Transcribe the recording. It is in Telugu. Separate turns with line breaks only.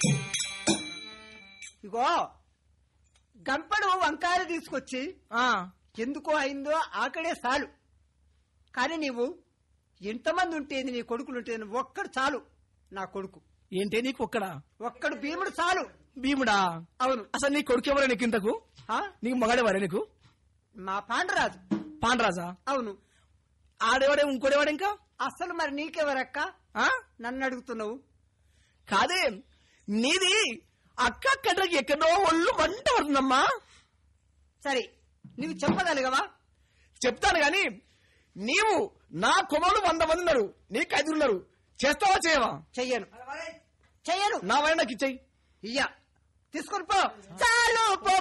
ఇగో గంపడు వంకాయలు తీసుకొచ్చి
ఆ
ఎందుకో అయిందో ఆకడే చాలు కానీ నీవు ఎంతమంది ఉంటేంది నీ కొడుకులు ఉంటేంది ఒక్కడు చాలు నా కొడుకు
ఏంటే నీకు ఒక్కడా
ఒక్కడు భీముడు చాలు
భీముడా
అవును
అసలు నీ కొడుకు ఎవరా నీకు ఇంతకు
ఆ?
నీకు మగాడేవారా నీకు
మా పాండరాజు
పాండరాజా
అవును
ఆడేవాడే ఇంకోడేవాడు ఇంకా
అసలు మరి నీకెవరక్క
ఆ
నన్ను అడుగుతున్నావు
కాదే నీది అక్క అక్కడికి ఎక్కడో ఒళ్ళు వంట పడుతుందమ్మా
సరే నువ్వు చెప్పగలిగవా
చెప్తాను గాని నీవు నా కుమారుడు వంద మంది ఉన్నారు నీకు ఐదుగురు ఉన్నారు చేస్తావా చేయవా
చెయ్యను చెయ్యను
నా వల్ల నాకు ఇచ్చేయి
ఇయ్య తీసుకొని పో చాలు పో